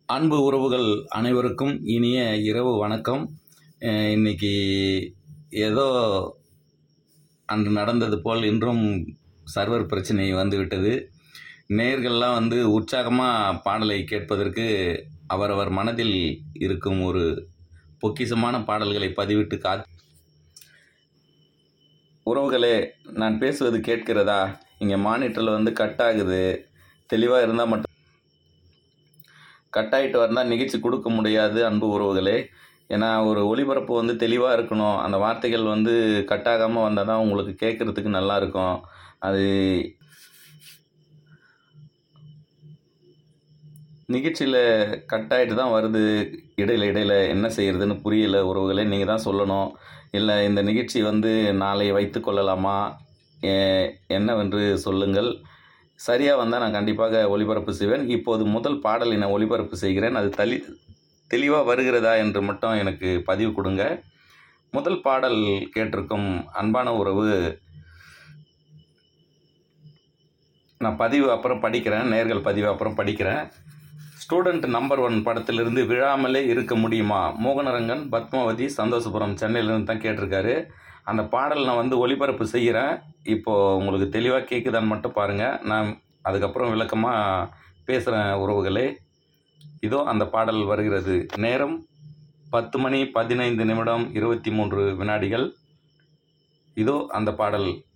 அன்பு உறவுகள் அனைவருக்கும் இனிய இரவு வணக்கம் அஹ் இன்னைக்கு ஏதோ அன்று நடந்தது போல் இன்றும் சர்வர் பிரச்சனை வந்துவிட்டது நேயர்கள்லாம் வந்து உற்சாகமாக பாடலை கேட்பதற்கு அவரவர் மனதில் இருக்கும் ஒரு பொக்கிஷமான பாடல்களை பதிவிட்டு கா உறவுகளே நான் பேசுவது கேட்கிறதா இங்கே மானிட்டரில் வந்து கட் ஆகுது தெளிவாக இருந்தால் மட்டும் கட் ஆகிட்டு வந்தால் நிகழ்ச்சி கொடுக்க முடியாது அன்பு உறவுகளே ஏன்னா ஒரு ஒளிபரப்பு வந்து தெளிவாக இருக்கணும் அந்த வார்த்தைகள் வந்து கட் ஆகாமல் வந்தால் தான் உங்களுக்கு கேட்குறதுக்கு நல்லா இருக்கும் அது நிகழ்ச்சியில் கட் ஆகிட்டு தான் வருது இடையில இடையில என்ன செய்கிறதுன்னு புரியல உறவுகளே நீங்கள் தான் சொல்லணும் இல்லை இந்த நிகழ்ச்சி வந்து நாளை வைத்து கொள்ளலாமா எ- என்னவென்று சொல்லுங்கள் சரியாக வந்தால் நான் கண்டிப்பாக ஒளிபரப்பு செய்வேன் இப்போது முதல் பாடலை நான் ஒளிபரப்பு செய்கிறேன் அது தளி தெளிவாக வருகிறதா என்று மட்டும் எனக்கு பதிவு கொடுங்க முதல் பாடல் கேட்டிருக்கும் அன்பான உறவு நான் பதிவு அப்புறம் படிக்கிறேன் நேர்கள் பதிவு அப்புறம் படிக்கிறேன் ஸ்டூடெண்ட் நம்பர் ஒன் படத்திலிருந்து விழாமலே இருக்க முடியுமா மோகனரங்கன் பத்மாவதி சந்தோஷபுரம் சென்னையிலேருந்து தான் கேட்டிருக்காரு அந்த பாடல் நான் வந்து ஒளிபரப்பு செய்கிறேன் இப்போது உங்களுக்கு தெளிவாக கேட்குதான்னு மட்டும் பாருங்கள் நான் அதுக்கப்புறம் விளக்கமாக பேசுகிறேன் உறவுகளே இதோ அந்த பாடல் வருகிறது நேரம் பத்து மணி பதினைந்து நிமிடம் இருபத்தி மூன்று வினாடிகள் இதோ அந்த பாடல்